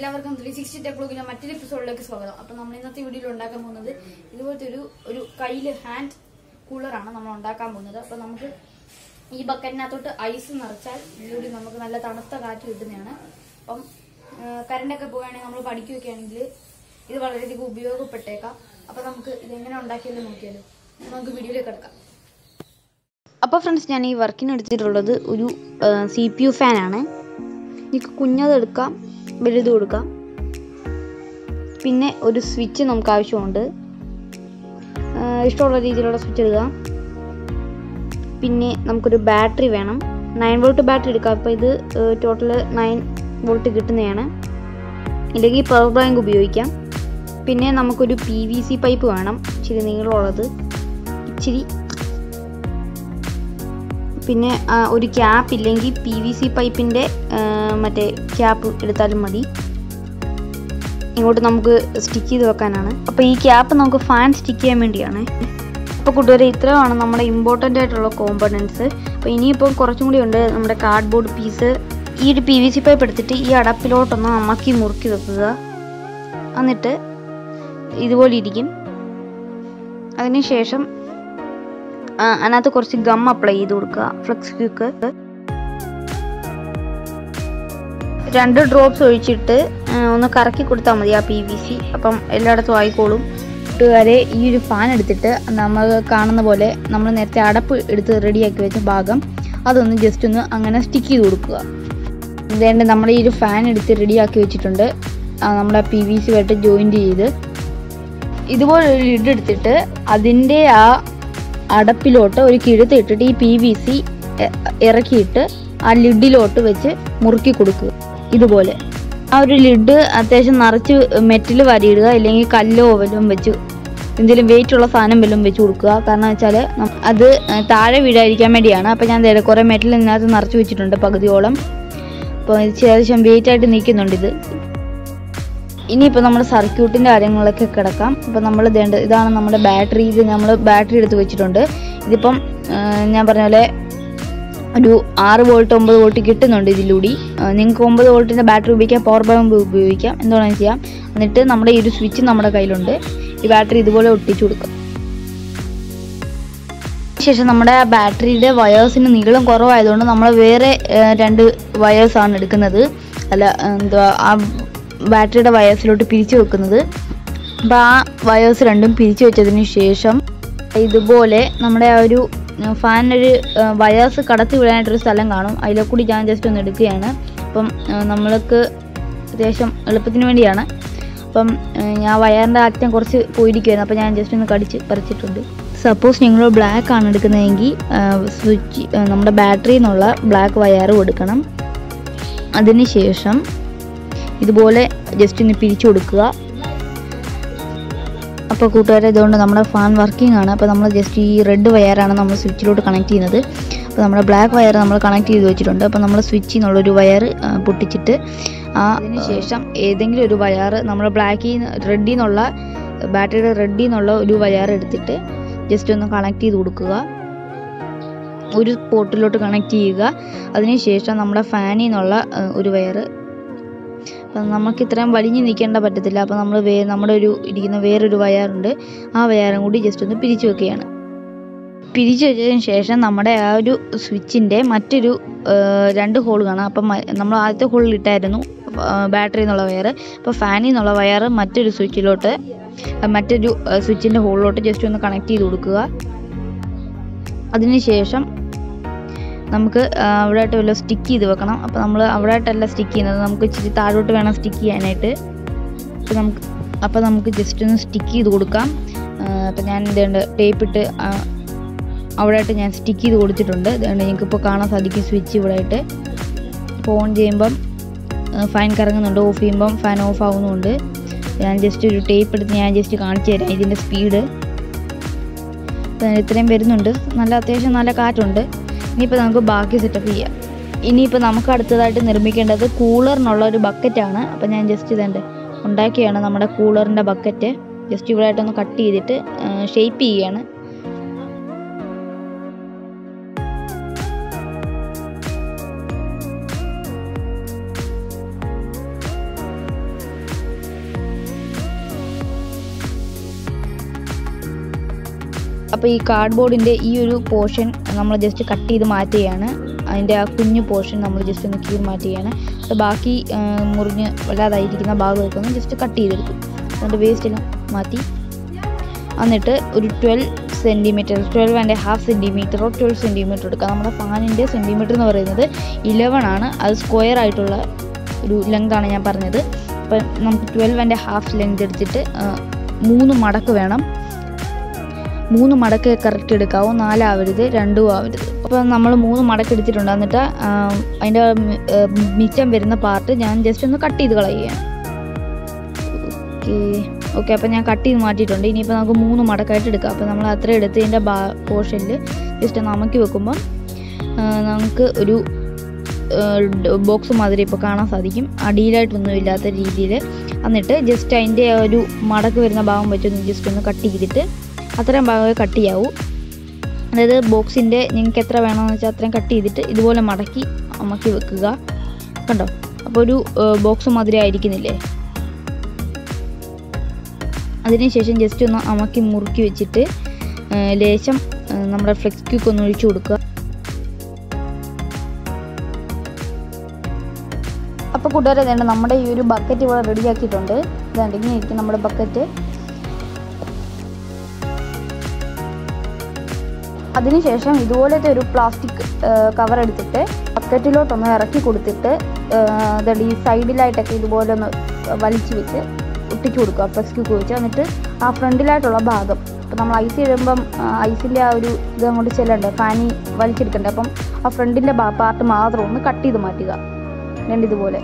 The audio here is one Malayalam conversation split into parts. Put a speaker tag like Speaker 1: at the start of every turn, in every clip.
Speaker 1: എല്ലാവർക്കും ത്രീ സിക്സ്റ്റി ടെക്നോളജിയുടെ മറ്റൊരു എപ്പിസോഡിലേക്ക് സ്വാഗതം അപ്പൊ നമ്മൾ ഇന്നത്തെ വീഡിയോയിൽ ഉണ്ടാക്കാൻ പോകുന്നത് ഇതുപോലത്തെ ഒരു ഒരു കയ്യില് ഹാൻഡ് കൂളറാണ് നമ്മൾ ഉണ്ടാക്കാൻ പോകുന്നത് അപ്പൊ നമുക്ക് ഈ ബക്കറ്റിനകത്തോട്ട് ഐസ് നിറച്ചാൽ ഇതിലൂടെ നമുക്ക് നല്ല തണുത്ത കാറ്റ് കിട്ടുന്നതാണ് അപ്പം കറണ്ടൊക്കെ പോവുകയാണെങ്കിൽ നമ്മൾ പഠിക്കുകയൊക്കെ ആണെങ്കിൽ ഇത് വളരെയധികം ഉപയോഗപ്പെട്ടേക്കാം അപ്പൊ നമുക്ക് ഇതെങ്ങനെ ഉണ്ടാക്കിയെന്ന് നോക്കിയാലോ നമുക്ക് വീഡിയോയിലേക്ക് കിടക്കാം
Speaker 2: അപ്പോൾ ഫ്രണ്ട്സ് ഞാൻ ഈ വർക്കിന് എടുത്തിട്ടുള്ളത് ഒരു സി പി യു ഫാനാണ് നിങ്ങൾക്ക് കുഞ്ഞത് എടുക്കാം വലുത് കൊടുക്കാം പിന്നെ ഒരു സ്വിച്ച് നമുക്ക് ആവശ്യമുണ്ട് ആ, ഇഷ്ടമുള്ള രീതിയിലുള്ള സ്വിച്ച് എടുക്കാം പിന്നെ നമുക്കൊരു ബാറ്ററി വേണം നയൻ വോൾട്ട് ബാറ്ററി എടുക്കാം അപ്പോൾ ഇത് ടോട്ടൽ നയൻ വോൾട്ട് കിട്ടുന്നതാണ് ഇല്ലെങ്കിൽ പവർ ബാങ്ക് ഉപയോഗിക്കാം പിന്നെ നമുക്കൊരു പി വി സി പൈപ്പ് വേണം ഇച്ചിരി നീളമുള്ളത് ഇച്ചിരി പിന്നെ ആ, ഒരു ക്യാപ്പ് ഇല്ലെങ്കിൽ പി വി സി പൈപ്പിൻ്റെ മറ്റേ ക്യാപ്പ് എടുത്താലും മതി ഇങ്ങോട്ട് നമുക്ക് സ്റ്റിക്ക് ചെയ്ത് വെക്കാനാണ് അപ്പോൾ ഈ ക്യാപ്പ് നമുക്ക് ഫാൻ സ്റ്റിക്ക് ചെയ്യാൻ വേണ്ടിയാണ് അപ്പോൾ കൂട്ടുകാരെ ഇത്രയാണ് നമ്മുടെ ഇമ്പോർട്ടൻ്റ് ആയിട്ടുള്ള കോമ്പണൻസ് അപ്പോൾ ഇനിയിപ്പം കുറച്ചും കൂടി ഉണ്ട് നമ്മുടെ കാർഡ്ബോർഡ് പീസ് ഈ ഒരു പി വി സി പൈപ്പ് എടുത്തിട്ട് ഈ അടപ്പിലോട്ടൊന്ന് അമക്കി മുറുക്കി വെക്കുക എന്നിട്ട് ഇതുപോലെ ഇരിക്കും അതിനുശേഷം ആ, അതിനകത്ത് കുറച്ച് ഗം അപ്ലൈ ചെയ്ത് കൊടുക്കുക ഫ്ലെക്സ് ക്യൂക്ക് രണ്ട് ഡ്രോപ്സ് ഒഴിച്ചിട്ട് ആ, ഒന്ന് കറക്കി കൊടുത്താൽ മതി ആ പി വി സി അപ്പം എല്ലായിടത്തും ആയിക്കോളും കൂട്ടുകാരെ ഈ ഒരു ഫാൻ എടുത്തിട്ട് നമ്മൾ കാണുന്ന പോലെ നമ്മൾ നേരത്തെ അടപ്പ് എടുത്ത് റെഡിയാക്കി വെച്ച ഭാഗം അതൊന്ന് ജസ്റ്റ് ഒന്ന് അങ്ങനെ സ്റ്റിക്ക് ചെയ്ത് കൊടുക്കുക ഇതേണ്ട നമ്മൾ ഈ ഒരു ഫാൻ എടുത്ത് റെഡിയാക്കി വെച്ചിട്ടുണ്ട് ആ, നമ്മുടെ പി വി സി ആയിട്ട് ജോയിൻറ്റ് ചെയ്ത് ഇതുപോലെ ഒരു ലിഡ് എടുത്തിട്ട് അതിൻ്റെ ആ അടപ്പിലോട്ട് ഒരു കിഴുത്ത് ഇട്ടിട്ട് ഈ പി വി സി ഇറക്കിയിട്ട് ആ ലിഡിലോട്ട് വെച്ച് മുറുക്കി കൊടുക്കുക ഇതുപോലെ ആ ഒരു ലിഡ് അത്യാവശ്യം നിറച്ച് മെറ്റൽ വാരിയിടുക അല്ലെങ്കിൽ കല്ലോ വല്ലതും വെച്ച് എന്തെങ്കിലും വെയിറ്റ് ഉള്ള സാധനം വല്ലതും വെച്ച് കൊടുക്കുക കാരണം വെച്ചാൽ അത് താഴെ വീഴാതിരിക്കാൻ വേണ്ടിയാണ് അപ്പോൾ ഞാൻ ദേ കുറേ മെറ്റൽ ഇതിനകത്ത് നിറച്ച് വെച്ചിട്ടുണ്ട് പകുതിയോളം അപ്പോൾ ഇത് ഏകദേശം വെയിറ്റ് ആയിട്ട് നിൽക്കുന്നുണ്ട് ഇത് ഇനിയിപ്പോൾ നമ്മുടെ സർക്യൂട്ടിൻ്റെ കാര്യങ്ങളിലൊക്കെ കിടക്കാം അപ്പോൾ നമ്മൾ ഇതേണ്ട ഇതാണ് നമ്മുടെ ബാറ്ററി ഇത് നമ്മൾ ബാറ്ററി എടുത്ത് വെച്ചിട്ടുണ്ട് ഇതിപ്പം ആ, ഞാൻ പറഞ്ഞ പോലെ ഒരു ആറ് വോൾട്ട് ഒമ്പത് വോൾട്ട് കിട്ടുന്നുണ്ട് ഇതിലൂടെ നിങ്ങൾക്ക് ഒമ്പത് വോൾട്ടിൻ്റെ ബാറ്ററി ഉപയോഗിക്കാം പവർ ബാങ്ക് ഉപയോഗിക്കാം എന്തുവേണമെങ്കിലും ചെയ്യാം എന്നിട്ട് നമ്മുടെ ഈ ഒരു സ്വിച്ച് നമ്മുടെ കയ്യിലുണ്ട് ഈ ബാറ്ററി ഇതുപോലെ ഒട്ടിച്ചു കൊടുക്കാം ശേഷം നമ്മുടെ ആ ബാറ്ററിയുടെ വയേഴ്സിന് നീളം കുറവായതുകൊണ്ട് നമ്മൾ വേറെ ആ, രണ്ട് വയേഴ്സാണ് എടുക്കുന്നത് അല്ല എന്തുവാ ആ ബാറ്ററിയുടെ വയേഴ്സിലോട്ട് പിരിച്ചു വെക്കുന്നത് അപ്പോൾ ആ വയേഴ്സ് രണ്ടും പിരിച്ചു വെച്ചതിന് ശേഷം ഇതുപോലെ നമ്മുടെ ആ ഒരു ഫാനിനൊരു വയേഴ്സ് കടത്തി വിടാനായിട്ടൊരു സ്ഥലം കാണും അതിലെ കൂടി ഞാൻ ജസ്റ്റ് ഒന്ന് എടുക്കുകയാണ് അപ്പം ആ, നമ്മൾക്ക് അത്യാവശ്യം എളുപ്പത്തിന് വേണ്ടിയാണ് അപ്പം ആ, ഞാൻ വയറിൻ്റെ അറ്റം കുറച്ച് പോയിരിക്കുമായിരുന്നു അപ്പോൾ ഞാൻ ജസ്റ്റ് ഒന്ന് കടിച്ച് പറിച്ചിട്ടുണ്ട് സപ്പോസ് നിങ്ങൾ ബ്ലാക്ക് ആണ് എടുക്കുന്നതെങ്കിൽ സ്വിച്ച് നമ്മുടെ ബാറ്ററിയിൽ നിന്നുള്ള ബ്ലാക്ക് വയർ കൊടുക്കണം അതിന് ശേഷം ഇതുപോലെ ജസ്റ്റ് ഒന്ന് പിരിച്ചു കൊടുക്കുക അപ്പോൾ കൂട്ടുകാരെ ഇതുകൊണ്ട് നമ്മുടെ ഫാൻ വർക്കിംഗ് ആണ് അപ്പോൾ നമ്മൾ ജസ്റ്റ് ഈ റെഡ് വയറാണ് നമ്മൾ സ്വിച്ചിലോട്ട് കണക്ട് ചെയ്യുന്നത് അപ്പോൾ നമ്മുടെ ബ്ലാക്ക് വയർ നമ്മൾ കണക്ട് ചെയ്ത് വെച്ചിട്ടുണ്ട് അപ്പോൾ നമ്മൾ സ്വിച്ചിൽ നിന്നുള്ളൊരു വയർ പൊട്ടിച്ചിട്ട് ആ അതിന് ശേഷം ഏതെങ്കിലും ഒരു വയർ നമ്മൾ ബ്ലാക്കിൽ റെഡിൽ നിന്നുള്ള ബാറ്ററിയുടെ റെഡിൽ നിന്നുള്ള ഒരു വയർ എടുത്തിട്ട് ജസ്റ്റ് ഒന്ന് കണക്ട് ചെയ്ത് കൊടുക്കുക ഒരു പോർട്ടിലോട്ട് കണക്ട് ചെയ്യുക അതിനുശേഷം നമ്മുടെ ഫാനിൽ നിന്നുള്ള ഏഹ്, ഒരു വയർ അപ്പം നമുക്ക് ഇത്രയും വലിഞ്ഞ് നിൽക്കേണ്ട പറ്റത്തില്ല അപ്പോൾ നമ്മൾ വേ നമ്മുടെ ഒരു ഇരിക്കുന്ന വേറൊരു വയറുണ്ട് ആ വയറും കൂടി ജസ്റ്റ് ഒന്ന് പിരിച്ചു വെക്കുകയാണ് പിരിച്ചു വെച്ചതിന് ശേഷം നമ്മുടെ ആ ഒരു സ്വിച്ചിൻ്റെ മറ്റൊരു ഏഹ്, രണ്ട് ഹോൾ കാണാം അപ്പം മ- നമ്മൾ ആദ്യത്തെ ഹോളിൽ ഇട്ടായിരുന്നു ബാറ്ററി എന്നുള്ള വയർ അപ്പോൾ ഫാനിൽ നിന്നുള്ള വയർ മറ്റൊരു സ്വിച്ചിലോട്ട് അഹ് മറ്റൊരു സ്വിച്ചിൻ്റെ ഹോളിലോട്ട് ജസ്റ്റ് ഒന്ന് കണക്ട് ചെയ്ത് കൊടുക്കുക അതിനുശേഷം നമുക്ക് ആ, അവിടെ ആയിട്ട് വല്ല സ്റ്റിക്ക് ചെയ്ത് വെക്കണം അപ്പോൾ നമ്മൾ അവിടെ ആയിട്ടല്ല സ്റ്റിക്ക് ചെയ്യുന്നത് നമുക്ക് ഇച്ചിരി താഴോട്ട് വേണം സ്റ്റിക്ക് ചെയ്യാനായിട്ട് അപ്പോൾ നമുക്ക് അപ്പോൾ നമുക്ക് ജസ്റ്റ് ഒന്ന് സ്റ്റിക്ക് ചെയ്ത് കൊടുക്കാം അപ്പോൾ ഞാൻ ഇതുണ്ട് ടേപ്പ് ഇട്ട് ആ, അവിടെ ആയിട്ട് ഞാൻ സ്റ്റിക്ക് ചെയ്ത് കൊടുത്തിട്ടുണ്ട് ഇതുകൊണ്ട് നിങ്ങൾക്ക് ഇപ്പോൾ കാണാൻ സാധിക്കും സ്വിച്ച് ഇവിടെ ആയിട്ട് ഇപ്പോൾ ഓൺ ചെയ്യുമ്പം ഫാൻ കറങ്ങുന്നുണ്ട് ഓഫ് ചെയ്യുമ്പം ഫാൻ ഓഫ് ആവുന്നുണ്ട് ഞാൻ ജസ്റ്റ് ഒരു ടേപ്പ് എടുത്ത് ഞാൻ ജസ്റ്റ് കാണിച്ചു തരാം ഇതിൻ്റെ സ്പീഡ് ഇത്രയും വരുന്നുണ്ട് നല്ല അത്യാവശ്യം നല്ല കാറ്റുണ്ട് ഇനിയിപ്പോൾ നമുക്ക് ബാക്കി സെറ്റപ്പ് ചെയ്യാം ഇനിയിപ്പോൾ നമുക്ക് അടുത്തതായിട്ട് നിർമ്മിക്കേണ്ടത് കൂളറിനുള്ള ഒരു ബക്കറ്റാണ് അപ്പോൾ ഞാൻ ജസ്റ്റ് ഇതുണ്ട് ഉണ്ടാക്കിയാണ് നമ്മുടെ കൂളറിൻ്റെ ബക്കറ്റ് ജസ്റ്റ് ഇവിടെ ആയിട്ടൊന്ന് കട്ട് ചെയ്തിട്ട് ഷേപ്പ് ചെയ്യുകയാണ് അപ്പോൾ ഈ കാർഡ്ബോർഡിൻ്റെ ഈ ഒരു പോർഷൻ നമ്മൾ ജസ്റ്റ് കട്ട് ചെയ്ത് മാറ്റുകയാണ് അതിൻ്റെ ആ കുഞ്ഞു പോർഷൻ നമ്മൾ ജസ്റ്റ് ഒന്ന് കീറി മാറ്റുകയാണ് അപ്പോൾ ബാക്കി ആ, മുറിഞ്ഞ് വല്ലാതായിരിക്കുന്ന ഭാഗമൊക്കെ ഒന്ന് ജസ്റ്റ് കട്ട് ചെയ്തെടുക്കും അതിൻ്റെ വേസ്റ്റ് എല്ലാം മാറ്റി എന്നിട്ട് ഒരു twelve centimetre twelve and half സെൻറ്റിമീറ്ററോ ട്വൽവ് സെൻറ്റിമീറ്റർ എടുക്കുക നമ്മുടെ ഫാനിൻ്റെ സെൻറ്റിമീറ്റർ എന്ന് പറയുന്നത് ഇലവൺ ആണ് അത് സ്ക്വയർ ആയിട്ടുള്ള ഒരു ലെങ്ത് ആണ് ഞാൻ പറഞ്ഞത് അപ്പം നമുക്ക് ട്വൽവ് ആൻഡ് ഹാഫ് ലെങ്ത് എടുത്തിട്ട് ആ, മൂന്ന് മടക്ക് വേണം മൂന്ന് മടക്ക് കറക്റ്റ് എടുക്കാവൂ നാലാവരുത് രണ്ടും ആവരുത് അപ്പോൾ നമ്മൾ മൂന്ന് മടക്ക് എടുത്തിട്ടുണ്ട് എന്നിട്ട് ആ, അതിൻ്റെ മി- ഏ, മിച്ചം വരുന്ന പാർട്ട് ഞാൻ ജസ്റ്റ് ഒന്ന് കട്ട് ചെയ്ത് കളയുകയാണ് ഓക്കെ ഓക്കെ അപ്പോൾ ഞാൻ കട്ട് ചെയ്ത് മാറ്റിയിട്ടുണ്ട് ഇനിയിപ്പോൾ നമുക്ക് മൂന്ന് മടക്കായിട്ട് എടുക്കാം അപ്പോൾ നമ്മൾ അത്ര എടുത്ത് ഇതിൻ്റെ ബാ പോർഷനിൽ ജസ്റ്റ് ഒന്ന് അമക്കി വെക്കുമ്പം ആ, നമുക്ക് ഒരു ബോക്സ് മാതിരി ഇപ്പോൾ കാണാൻ സാധിക്കും അടിയിലായിട്ടൊന്നും ഇല്ലാത്ത രീതിയിൽ എന്നിട്ട് ജസ്റ്റ് അതിൻ്റെ ആ ഒരു മടക്ക് വരുന്ന ഭാഗം വെച്ചൊന്ന് ജസ്റ്റ് ഒന്ന് കട്ട് ചെയ്തിട്ട് അത്രയും ഭാഗമേ കട്ട് ചെയ്യാവൂ അതായത് ബോക്സിൻ്റെ നിങ്ങൾക്ക് എത്ര വേണമെന്ന് വെച്ചാൽ അത്രയും കട്ട് ചെയ്തിട്ട് ഇതുപോലെ മടക്കി അമക്കി വെക്കുക കണ്ടോ അപ്പോൾ ഒരു ബോക്സ് മാതിരി ആയിരിക്കുന്നില്ലേ അതിനുശേഷം ജസ്റ്റ് ഒന്ന് അമക്കി മുറുക്കി വെച്ചിട്ട് ആ, ലേശം ആ, നമ്മുടെ ഫ്ലെക്സ് ക്യൂക്ക് ഒന്ന് ഒഴിച്ചു കൊടുക്കുക അപ്പോൾ കൂട്ടുകാരെ വേണ്ട നമ്മുടെ ഈ ഒരു ബക്കറ്റ് ഇവിടെ റെഡിയാക്കിയിട്ടുണ്ട് ഇതാണ്ട് ഇങ്ങനെ ഇരിക്കും നമ്മുടെ ബക്കറ്റ് അതിനുശേഷം ഇതുപോലത്തെ ഒരു പ്ലാസ്റ്റിക് കവർ എടുത്തിട്ട് ബക്കറ്റിലോട്ടൊന്ന് ഇറക്കി കൊടുത്തിട്ട് ഇതുണ്ട് ഈ സൈഡിലായിട്ടൊക്കെ ഇതുപോലെ ഒന്ന് വലിച്ചു വെച്ച് ഒട്ടിച്ചു കൊടുക്കുക ഫ്ലക്സ് ക്യൂക്ക് വെച്ച് എന്നിട്ട് ആ ഫ്രണ്ടിലായിട്ടുള്ള ഭാഗം ഇപ്പം നമ്മൾ ഐസ് ഇടുമ്പം ഐസിൻ്റെ ആ ഒരു ഇത് അങ്ങോട്ട് ചെല്ലണ്ടേ ഫാനി വലിച്ചെടുക്കണ്ടേ അപ്പം ആ ഫ്രണ്ടിൻ്റെ പാർട്ട് മാത്രം ഒന്ന് കട്ട് ചെയ്ത് മാറ്റുക രണ്ട് ഇതുപോലെ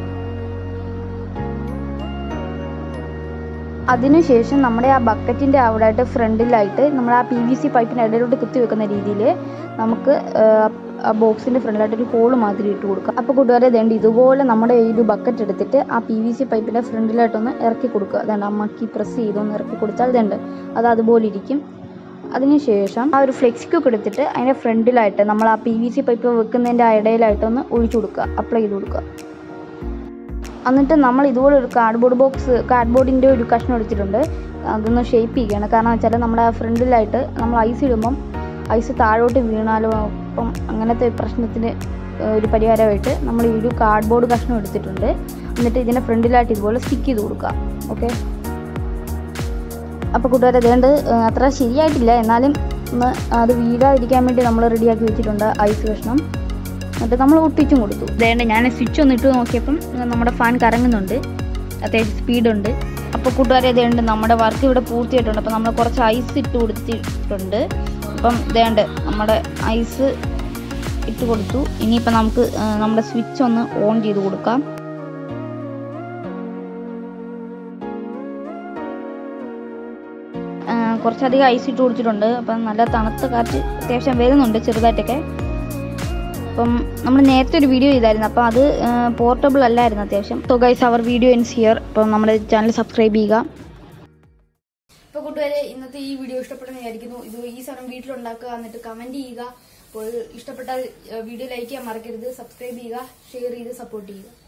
Speaker 2: അതിനുശേഷം നമ്മുടെ ആ ബക്കറ്റിൻ്റെ അവിടെ ആയിട്ട് ഫ്രണ്ടിലായിട്ട് നമ്മൾ ആ പി വി സി പൈപ്പിന് ഇടയിലോട്ട് കുത്തി വെക്കുന്ന രീതിയിൽ നമുക്ക് ആ ബോക്സിൻ്റെ ഫ്രണ്ടിലായിട്ട് ഒരു ഹോള് മാതിരി ഇട്ട് കൊടുക്കുക അപ്പോൾ കൂട്ടുകാരെ വേണ്ടി ഇതുപോലെ നമ്മുടെ ഈ ഒരു ബക്കറ്റ് എടുത്തിട്ട് ആ പി വി സി പൈപ്പിൻ്റെ ഫ്രണ്ടിലായിട്ടൊന്ന് ഇറക്കി കൊടുക്കുക അതുകൊണ്ട് അമ്മക്കി പ്രസ് ചെയ്തൊന്ന് ഇറക്കി കൊടുത്താൽ ഇതുണ്ട് അത് അതുപോലെ ഇരിക്കും അതിനുശേഷം ആ ഒരു ഫ്ലെക്സ് ക്യൂക്ക് എടുത്തിട്ട് അതിൻ്റെ ഫ്രണ്ടിലായിട്ട് നമ്മൾ ആ പി വി സി പൈപ്പ് വെക്കുന്നതിൻ്റെ ആ ഇടയിലായിട്ടൊന്ന് ഒഴിച്ചു കൊടുക്കുക അപ്ലൈ ചെയ്ത് കൊടുക്കുക എന്നിട്ട് നമ്മൾ ഇതുപോലെ ഒരു കാർഡ്ബോർഡ് ബോക്സ് കാർഡ്ബോർഡിൻ്റെ ഒരു കഷ്ണം എടുത്തിട്ടുണ്ട് അതൊന്ന് ഷേപ്പ് ചെയ്യുകയാണ് കാരണം വെച്ചാൽ നമ്മുടെ ഫ്രണ്ടിലായിട്ട് നമ്മൾ ഐസ് ഇടുമ്പം ഐസ് താഴോട്ട് വീണാലോ അപ്പം അങ്ങനത്തെ പ്രശ്നത്തിന് ഏഹ്, ഒരു പരിഹാരമായിട്ട് നമ്മൾ ഈ ഒരു കാർഡ്ബോർഡ് കഷ്ണം എടുത്തിട്ടുണ്ട് എന്നിട്ട് ഇതിൻ്റെ ഫ്രണ്ടിലായിട്ട് ഇതുപോലെ സ്റ്റിക്ക് ചെയ്ത് കൊടുക്കുക ഓക്കെ അപ്പോൾ കൂട്ടുകാരെ അതുകൊണ്ട് അത്ര ശരിയായിട്ടില്ല എന്നാലും ഒന്ന് അത് വീഴാതിരിക്കാൻ വേണ്ടി നമ്മൾ റെഡിയാക്കി വെച്ചിട്ടുണ്ട് ഐസ് കഷ്ണം എന്നിട്ട് നമ്മൾ ഒട്ടിച്ചും കൊടുത്തു അതേണ്ട ഞാൻ സ്വിച്ച് ഒന്ന് ഇട്ട് നോക്കിയപ്പം നമ്മുടെ ഫാൻ കറങ്ങുന്നുണ്ട് അത്യാവശ്യം സ്പീഡുണ്ട് അപ്പോൾ കൂട്ടുകാരെ ഇതേണ്ട് നമ്മുടെ വർക്ക് ഇവിടെ പൂർത്തിയായിട്ടുണ്ട് അപ്പോൾ നമ്മൾ കുറച്ച് ഐസ് ഇട്ട് കൊടുത്തിട്ടുണ്ട് അപ്പം ഇതേണ്ട് നമ്മുടെ ഐസ് ഇട്ട് കൊടുത്തു ഇനിയിപ്പോൾ നമുക്ക് ആ, നമ്മുടെ സ്വിച്ച് ഒന്ന് ഓൺ ചെയ്ത് കൊടുക്കാം ആ, കുറച്ചധികം ഐസ് ഇട്ട് കൊടുത്തിട്ടുണ്ട് അപ്പം നല്ല തണുത്ത കാറ്റ് അത്യാവശ്യം വരുന്നുണ്ട് ചെറുതായിട്ടൊക്കെ അപ്പം നമ്മൾ നേരത്തെ ഒരു വീഡിയോ ചെയ്തായിരുന്നു അപ്പോൾ അത് പോർട്ടബിൾ അല്ലായിരുന്നു അത്യാവശ്യം so guys our video ends here അപ്പം നമ്മുടെ ചാനൽ സബ്സ്ക്രൈബ് ചെയ്യുക
Speaker 1: അപ്പോൾ കൂട്ടുകാരെ ഇന്നത്തെ ഈ വീഡിയോ ഇഷ്ടപ്പെട്ടെന്ന് വിചാരിക്കുന്നു ഇത് ഈ സാധനം വീട്ടിലുണ്ടാക്കുക എന്നിട്ട് കമന്റ് ചെയ്യുക അപ്പോൾ ഇഷ്ടപ്പെട്ട വീഡിയോ ലൈക്ക് ചെയ്യാൻ മറക്കരുത് സബ്സ്ക്രൈബ് ചെയ്യുക ഷെയർ ചെയ്ത് സപ്പോർട്ട് ചെയ്യുക